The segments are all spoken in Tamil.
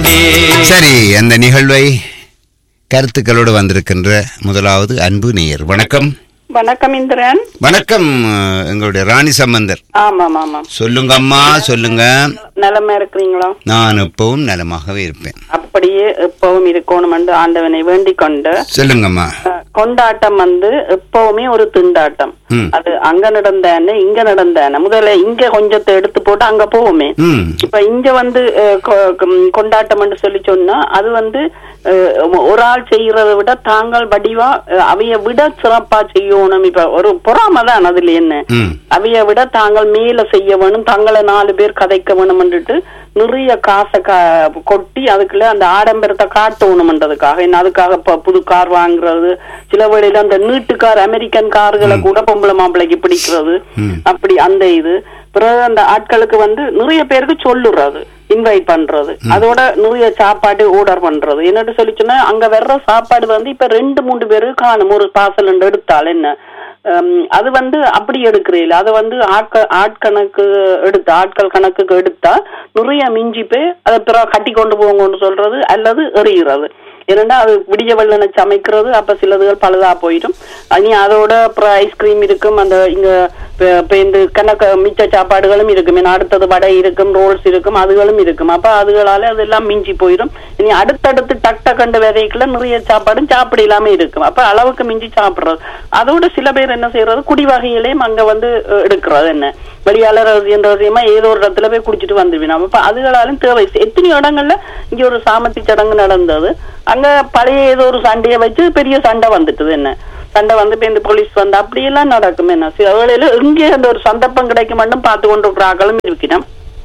சரி அந்த நிகழ்வை கருத்துக்களோடு வந்திருக்கின்ற முதலாவது அன்பு நேயர் வணக்கம் வணக்கம் இந்திரன் வணக்கம் அஹ், எங்களுடைய ராணி சம்பந்தர் ஆமாம் ஆமாம் சொல்லுங்க அம்மா சொல்லுங்க நலமா இருக்கிறீங்களா நான் எப்பவும் நலமாகவே இருப்பேன் அப்படியே எப்பவும் இருக்கணும் என்று ஆண்டவனை வேண்டிக் கொண்டு சொல்லுங்கம்மா அஹ், கொண்டாட்டம் வந்து எப்பவுமே ஒரு திண்டாட்டம் ம். அது அங்க நடந்தானே இங்க நடந்தானே முதல்ல இங்க கொஞ்சத்தை எடுத்து போட்டு அங்க போவோமே ம் இப்ப இங்க வந்து அஹ், கொ- ம், கொண்டாட்டம் என்று சொல்லி சொன்னா அது வந்து அஹ், ஒரு ஆள் செய்யறதை விட தாங்கள் வடிவா அஹ், அவைய விட சிறப்பா செய்யணும் இப்ப ஒரு பொறாம தான் அதுல என்ன ம் அவைய விட தாங்கள் மேல செய்ய வேணும் தங்களை நாலு பேர் கதைக்க வேணும்ன்றுட்டு நிறைய காசை கா- கொட்டி அதுக்குள்ள அந்த ஆடம்பரத்தை காட்டணும்ன்றதுக்காக என்ன அதுக்காக இப்ப புது கார் வாங்குறது சில வேளையில அந்த நீட்டு கார் அமெரிக்கன் கார்களை கூட பொம்பளை மாப்பிள்ளைக்கு பிடிக்கிறது ம். அப்படி அந்த இது பிறகு அந்த ஆட்களுக்கு வந்து நிறைய பேருக்கு சொல்லுறது இன்வைட் பண்றது அதோட நிறைய சாப்பாடு ஆர்டர் பண்றது என்னட்டு சொல்லி சொன்னா அங்க வர்ற சாப்பாடு வந்து இப்ப ரெண்டு மூணு பேருக்கு காணும் ஒரு பார்சல் எடுத்தால் என்ன ஹம், அது வந்து அப்படி எடுக்கிறீல அது வந்து ஆட்கள் ஆட்கணக்கு எடுத்து ஆட்கள் கணக்குக்கு எடுத்தா நிறைய மிஞ்சி போய் அதை பிறகு கட்டி கொண்டு போங்கன்னு சொல்றது அல்லது எறிகிறது ஏன்னா அது விடிய வெள்ளனை சமைக்கிறது அப்ப சிலதுகள் பழுதா போயிடும் இனி அதோட அப்புறம் ஐஸ்கிரீம் இருக்கும் அந்த இங்க இப்ப- இப்ப இந்த கணக்கு மிச்ச சாப்பாடுகளும் இருக்கும் ஏன்னா அடுத்தது வடை இருக்கும் ரோல்ஸ் இருக்கும் அதுகளும் இருக்கும் அப்ப அதுகளால அதெல்லாம் மிஞ்சி போயிடும் இனி அடுத்தடுத்து டக் டக்கண்டு விதைக்குள்ள நிறைய சாப்பாடும் சாப்பிட இல்லாம இருக்கும் அப்ப அளவுக்கு மிஞ்சி சாப்பிடுறது அதோட சில பேர் என்ன செய்யறது குடி வகைகளையும் அங்க வந்து அஹ், எடுக்கிறது என்ன வெளியாளர் ரகசியம் ரகசியமா ஏதோ ஒரு இடத்துல போய் குடிச்சிட்டு வந்துடுவினா அப்ப அதுகளாலும் தேவை எத்தனையோ இடங்கள்ல இங்க ஒரு சாமத்தி சடங்கு நடந்தது அங்க பழைய ஏதோ ஒரு சண்டையை வச்சு பெரிய சண்டை வந்துட்டுது என்ன சண்டை வந்து இப்ப இந்த போலீஸ் வந்து அப்படியெல்லாம் நடக்கும் என்ன சில வேளையில எங்கே அந்த ஒரு சந்தர்ப்பம் கிடைக்கும் மட்டும் பார்த்து கொண்டு இருக்கிறார்களும் இருக்கணும்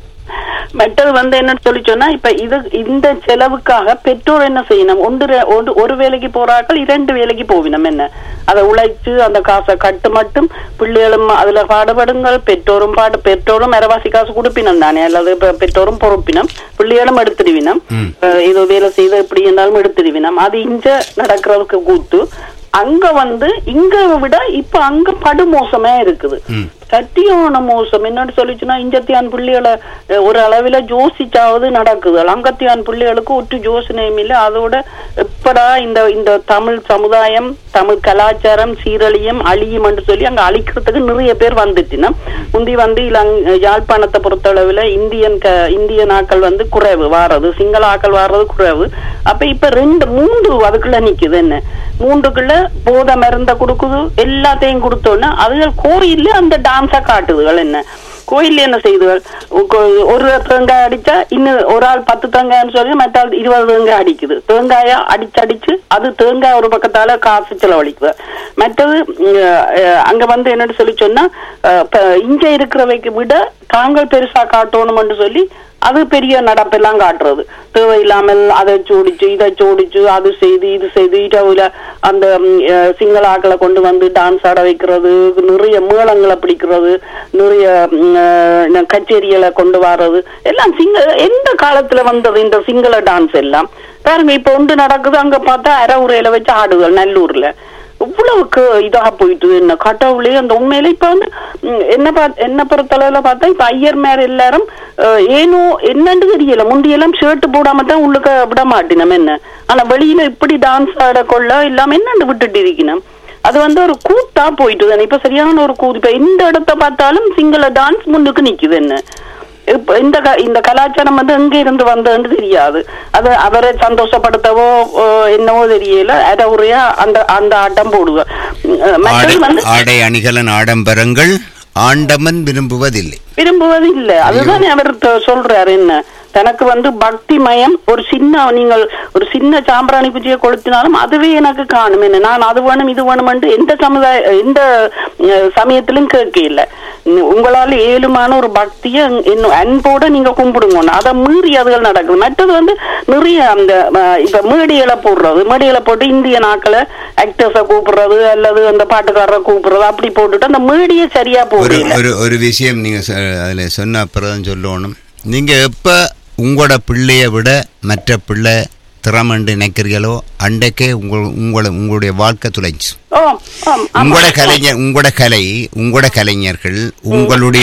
மற்றது வந்து என்ன சொல்லி சொன்னா இப்ப இது இந்த செலவுக்காக பெற்றோர் என்ன செய்யணும் ஒன்று ரெ- ஒன்று- ஒரு வேலைக்கு போறாக்கள் இரண்டு வேலைக்கு போவினம் என்ன அதை உழைச்சு அந்த காசை கட்டு மட்டும் பிள்ளைகளும் அதுல பாடுபடுங்கள் பெற்றோரும் பாடு பெற்றோரும் மரவாசி காசு கொடுப்பினம் தானே அல்லது பெ- பெற்றோரும் பொறுப்பினம் பிள்ளைகளும் எடுத்துடுவினம் அஹ் ஏதோ வேலை செய்த எப்படி இருந்தாலும் எடுத்துடுவினம் அது இங்க நடக்கிறதுக்கு கூத்து அங்க வந்து இங்க விட இப்ப அங்க படுமோசமே இருக்குது சத்தியான மோசம் என்னன்னு சொல்லிச்சுன்னா இஞ்சத்தியான் பிள்ளைகளை அஹ், ஒரு அளவில ஜோசிச்சாவது நடக்குது அங்கத்தியான் பிள்ளைகளுக்கு ஒற்று ஜோசனையும் இல்லை அதோட எப்படா இந்த இந்த தமிழ் சமுதாயம் தமிழ் கலாச்சாரம் சீரழியும் அழியும் என்று சொல்லி அங்க அழிக்கிறதுக்கு நிறைய பேர் வந்துட்டுனா முந்தி வந்து இலங் யாழ்ப்பாணத்தை பொறுத்தளவுல இந்தியன் க இந்திய நாக்கள் வந்து குறைவு வாரது சிங்கள ஆக்கள் வாரது குறைவு அப்ப இப்ப ரெண்டு மூன்று அதுக்குள்ள நிக்குது என்ன மூன்றுக்குள்ள போதை மருந்த கொடுக்குது எல்லாத்தையும் கொடுத்தோன்னா அதுகள் கோயில்ல அந்த டான்ஸா காட்டுதுகள் என்ன கோயில்ல என்ன செய்துகள் கொ- ஒரு தேங்காய் அடிச்சா இன்னும் ஒரு ஆள் பத்து தேங்காய்னு சொல்லி மற்ற ஆள் இருபது தேங்காய் அடிக்குது தேங்காயா அடிச்சு அடிச்சு அது தேங்காய் ஒரு பக்கத்தால காசு செலவழிக்குது மற்றது உம், அஹ், அங்க வந்து என்னன்னு சொல்லி சொன்னா அஹ், இப்ப இங்க இருக்கிறவைக்கு விட தாங்கள் பெருசா காட்டணும்னு சொல்லி அது பெரிய நடப்பெல்லாம் காட்டுறது தேவையில்லாமல் அதை சோடிச்சு இதை சோடிச்சு அது செய்து இது செய்து இரவுல அந்த ம், அஹ், சிங்கள ஆக்களை கொண்டு வந்து டான்ஸ் ஆட வைக்கிறது நிறைய மேளங்களை பிடிக்கிறது நிறைய ம், அஹ், கச்சேரிகளை கொண்டு வர்றது எல்லாம் சிங்கள எந்த காலத்துல வந்தது இந்த சிங்கள டான்ஸ் எல்லாம் பாருங்க இப்ப ஒன்று நடக்குது அங்க பார்த்தா அரை உரையில வச்சு ஆடுதல் நல்லூர்ல இவ்வளவுக்கு இதாக போயிட்டு என்ன கடவுளே அந்த உண்மையில இப்ப வந்து ம், என்ன பா- என்ன பொறுத்தளவுல பார்த்தா இப்ப ஐயர் மேர் எல்லாரும் அஹ், ஏனோ என்னன்னு தெரியல முந்தியெல்லாம் ஷர்ட் போடாம தான் உள்ளுக்க விட மாட்டினோம் என்ன ஆனா வெளியில இப்படி டான்ஸ் ஆட கொள்ள இல்லாம என்னண்டு விட்டுட்டு இருக்கணும் அது வந்து ஒரு கூத்தா போயிட்டு தானே இப்ப சரியான ஒரு கூத்து இப்ப எந்த இடத்த பார்த்தாலும் சிங்கள டான்ஸ் முன்னுக்கு நிக்குது என்ன இப்ப இந்த க- இந்த கலாச்சாரம் வந்து எங்க இருந்து வந்ததுன்னு தெரியாது அது அவரை சந்தோஷப்படுத்தவோ ஓ, என்னவோ தெரியல அரை உரையா அந்த அந்த ஆட்டம் போடுவேன் மற்றது ஆடை வந்து ஆடை அணிகலன் ஆடம்பரங்கள் ஆண்டவன் விரும்புவதில்லை விரும்புவது இல்ல அதுதானே அவர் த- சொல்றாரு என்ன தனக்கு வந்து பக்தி மயம் ஒரு சின்ன நீங்கள் ஒரு சின்ன சாம்பிராணி பூஜையை கொளுத்தினாலும் அதுவே எனக்கு காணும் என்ன நான் அது வேணும் இது வேணும்னு எந்த சமுதாய எந்த அஹ், சமயத்திலும் கேட்க இல்ல உம், உங்களால ஏழுமான ஒரு பக்தியை இன்னும் அன்போட நீங்க கும்பிடுங்க அதை மீறி அதுகள் நடக்குது மற்றது வந்து நிறைய அந்த அஹ், இப்ப மேடைகளை போடுறது மேடைகளை போட்டு இந்திய நாக்களை ஆக்டர்ஸை கூப்பிடுறது அல்லது அந்த பாட்டுக்காரரை கூப்பிடுறது அப்படி போட்டுட்டு அந்த மேடையை சரியா ஒரு போடுறீங்க ஒரு ஒரு விஷயம் நீங்க சொ- அதுல சொன்ன அப்புறம் சொல்லணும் நீங்க எப்ப உங்களோட பிள்ளைய விட மற்ற பிள்ளை திறமண்டு நினைக்கிறீங்களோ அன்றைக்கே உங்கள் உங்களை உங்களுடைய வாழ்க்கை துளைஞ்சு ஓ ஆம், ஆமா. உங்களோட கலைஞர் உங்களோட கலை உங்களோட கலைஞர்கள் உங்களுடைய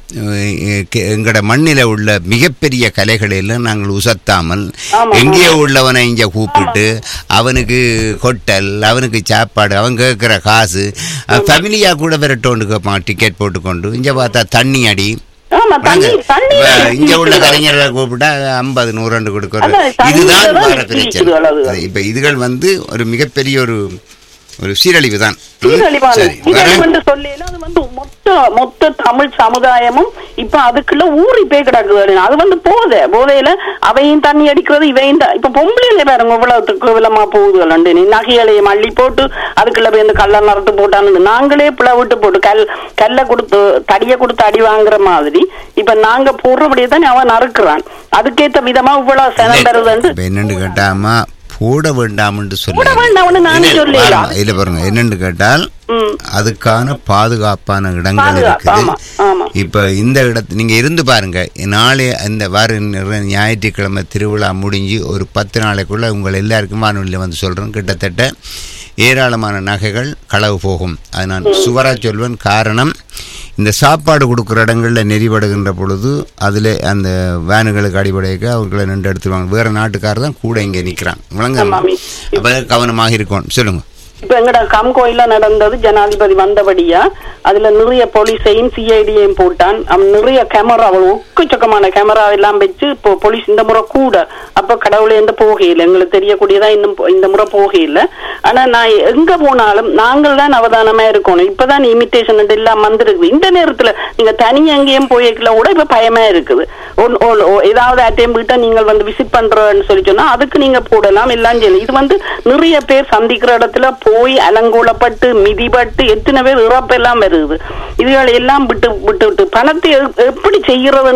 எங்களோட மண்ணில உள்ள மிகப்பெரிய கலைகளை எல்லாம் நாங்கள் உசத்தாமல் ஆமா, எங்கேயோ உள்ளவனை இங்க கூப்பிட்டு அவனுக்கு ஹோட்டல் அவனுக்கு சாப்பாடு அவன் கேட்குற காசு ஃபேமிலியா கூட விரட்டோண்டு கேட்பான் டிக்கெட் போட்டுக்கொண்டு இங்க பார்த்தா தண்ணி அடி ஆமா தண்ணி தண்ணி இப்ப இங்க உள்ள கலைஞர்களை கூப்பிட்டா ஐம்பது நூறாண்டு கொடுக்கறது அதான் தண்ணி இதுதான் தான் வர இருக்குது பிரச்சனை அளவு. அது இப்ப இதுகள் வந்து ஒரு மிகப்பெரிய ஒரு ஒரு சீரழிவு தான் சீரழிவான சரி சீரழிவு வேற? என்று சொல்லல அது வந்து மொத்த மொத்த தமிழ் சமுதாயமும் இப்ப அதுக்குள்ள ஊறி போய் கிடக்குது அது வந்து போதை போதையில அவையும் தண்ணி அடிக்கிறது இவையும் த- இப்ப பொம்பளையில பாருங்க இவ்வளவு கேவலமா போகுது நீ நகைகளையும் அள்ளி போட்டு அதுக்குள்ள போய் இந்த கல்ல நறுத்து போட்டான்னு நாங்களே பிள விட்டு போட்டு கல் கல்ல கொடுத்து தடிய கொடுத்து அடி வாங்குற மாதிரி இப்ப நாங்க போடுறபடியே தான் அவன் நறுக்குறான் அதுக்கேத்த விதமா இவ்வளவு செனம் பெறுதுன்னு இப்ப என்னன்னு கேட்டாமா போட வேண்டாம்னு சொல்லி போட வேண்டாம்னு நானே சொல்லல. இல்ல பாருங்க என்னன்னு கேட்டால் ம். அதுக்கான பாதுகாப்பான இடங்கள் பாதுகாப்பு, இருக்குது ஆமா, ஆமா. இப்ப இந்த இடத்து நீங்க இருந்து பாருங்க நாளை இந்த வார நிற- ஞாயிற்றுக்கிழமை திருவிழா முடிஞ்சு ஒரு பத்து நாளைக்குள்ள உங்கள் எல்லாருக்கும் வானொலியில் வந்து சொல்றேன் கிட்டத்தட்ட ஏராளமான நகைகள் களவு போகும் அது நான் சுவரா சொல்வேன் காரணம் இந்த சாப்பாடு கொடுக்குற இடங்களில் நெறிபடுகின்ற பொழுது அதில் அந்த வேனுகளுக்கு அடிப்படையாக அவர்களை நின்று எடுத்துருவாங்க வேற நாட்டுக்காரர் தான் கூட இங்கே நிற்கிறான் விளங்க ஆமாம். அப்போ கவனமாக இருக்கணும் சொல்லுங்க இப்ப எங்கட கம் கோயில நடந்தது ஜனாதிபதி வந்தபடியா அதுல நிறைய போலீஸையும் சிஐடியையும் போட்டான் அவன் நிறைய கேமரா ஒக்கச்சக்கமான கேமரா எல்லாம் வச்சு இப்போ போலீஸ் இந்த முறை கூட அப்ப கடவுளே எந்த போகையில் எங்களுக்கு தெரியக்கூடியதா இன்னும் போ- இந்த முறை போகையில் ஆனா நான் எங்க போனாலும் நாங்கள் தான் அவதானமா இருக்கணும் இப்பதான் இமிட்டேஷன் எல்லாம் வந்திருக்குது இந்த நேரத்துல நீங்க தனி எங்கேயும் போய்க்கல கூட இப்ப பயமா இருக்குது ஒன்- ஒ- ஒ- ஏதாவது அட்டையம் விட்டா நீங்கள் வந்து விசிட் பண்றோன்னு சொல்லி சொன்னா அதுக்கு நீங்க போடலாம் எல்லாம் செய்யலாம் இது வந்து நிறைய பேர் சந்திக்கிற இடத்துல போய் அலங்கோலப்பட்டு மிதிப்பட்டு எத்தனை பேர் இறப்பெல்லாம் வருது இதுகளை எல்லாம் விட்டு விட்டு விட்டு பணத்தை எ- எப்படி செய்யறதுன்னு